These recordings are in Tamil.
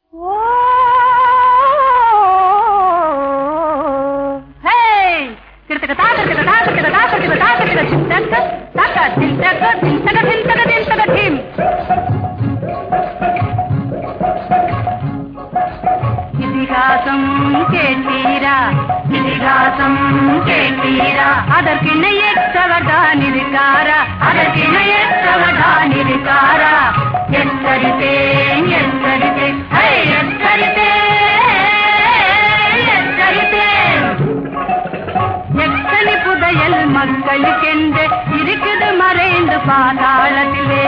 இதிகாசம் கேட்டீரா இதிகாசம் கேட்டீரா அதற்கிணையற்றவர்தான் இருக்காரா அதற்கிணையற்றவர்தான் இருக்காரா எச்சரித்தேன் எச்சரித்தேன் ஹை, எச்சரித்தேன் எச்சரித்தேன் எத்தனை புதையல் மக்களுக்கென்று இருக்குது மறைந்து பாதாளத்திலே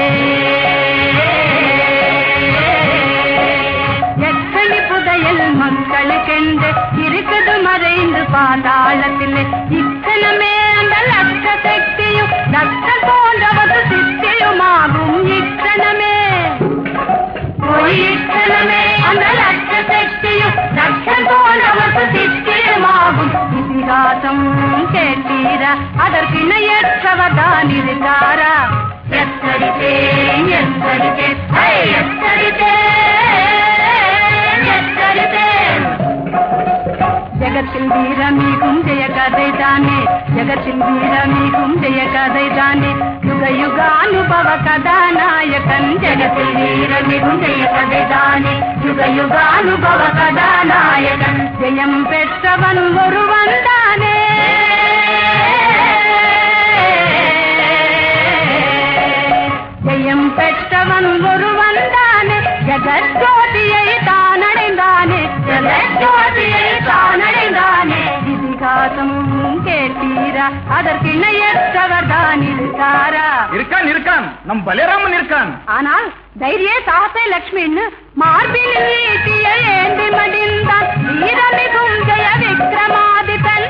எத்தனை புதையல் மக்களுக்கென்று இருக்குது மறைந்து பாதாளத்திலே இத்தனமே அந்த லட்ச சக்தியும் ரத்த போன்றவது சித்தியுமாகும் இத்தனமே பொய்யித்தனமே அந்த லட்ச சக்தியும் லட்சம் போன்றவது சித்தியுமாகும் இதிகாசம் கேட்டீரா அதற்கு இணையற்றவர்தான் இருக்காரா எச்சரித்தேன் எச்சரித்தேன் ஐ, எச்சரித்தேன் எச்சரித்தேன் ஜகத்தில் வீரமிகும் ஜெய கதை தானே ஜகத்தில் வீரமிகும் ஜெய கதை தானே யுக யுகானுபவ கதாநாயகன் ஜகத்தில் வீரமிகும் ஜெய கதை தானே யுக யுகானுபவ கதாநாயகன் ஜெயம் பெற்றவன் ஒருவன் தானே ஜெயம் பெற்றவன் ஒருவன் தானே ஜெகஜோதியை தான் அடைந்தானே ஜெகஜோதியை தான் அடைந்தானே இதிகாசம் கேட்டீரா அதற்கு இணையற்றவர் தான் இருக்காரா இருக்கான் இருக்கான் நம் பலராமன் இருக்கான் ஆனால் தைரிய சாசை லட்சுமின்னு மார்பில் ஈட்டிய ஏந்தி மடிந்தான் வீரமிகும் ஜெய விக்ரமாதித்தன்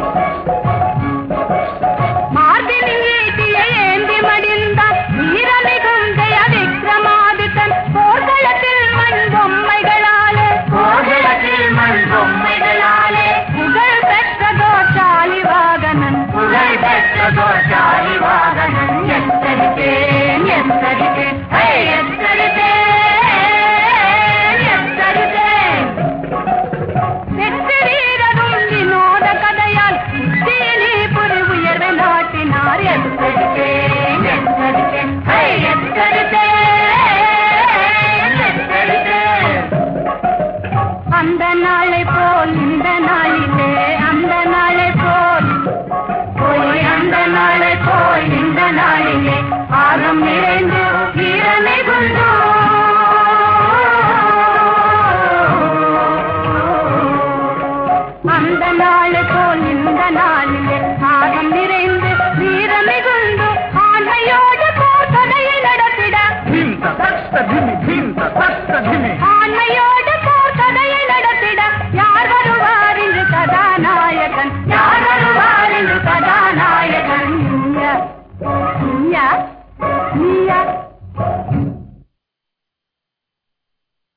மார்பில் ஈட்டிய ஏந்தி மடிந்தான் வீரமிகும் ஜெய விக்ரமாதித்தன் போர்க்களத்தில் மண் பொம்மைகளாலே போர்க்களத்தில் மண் பொம்மைகளாலே புகழ் பெற்ற தோஷாலி வாகனன் புகழ் பெற்ற தோஷாலி வாகனன் எச்சரித்தேன் எச்சரித்தேன் ஹே, எச்சரித்தேன் எச்சரித்தேன் வெற்றி வீரரும் வினோத கதையால் தீனி புரி உயர்வை நாட்டினார் எச்சரித்தேன் எச்சரித்தேன் ஹை, எச்சரித்தேன் எச்சரித்தேன் அந்த நாளை போல் இந்த நாளிலே அந்த நாளை போல் போய் அந்த நாளை போல் இந்த நாளிலே ஆகம் நிறைந்து வீரனை கொண்டு அந்த நாள் போல் இந்த நாளிலே ஆகம் நிறைந்து வீரனை கொண்டு ஆண்மையோடு போர்க்கதையை நடத்திட ಭೀಮ್ ತಷ್ಟ ಧಿಮಿ ಭೀಮ್ ತಷ್ಟ ಧಿಮಿ ஆண்மையோடு போர் கதையை நடத்திட யார் வருவார் இன்று கதாநாயகன் யார்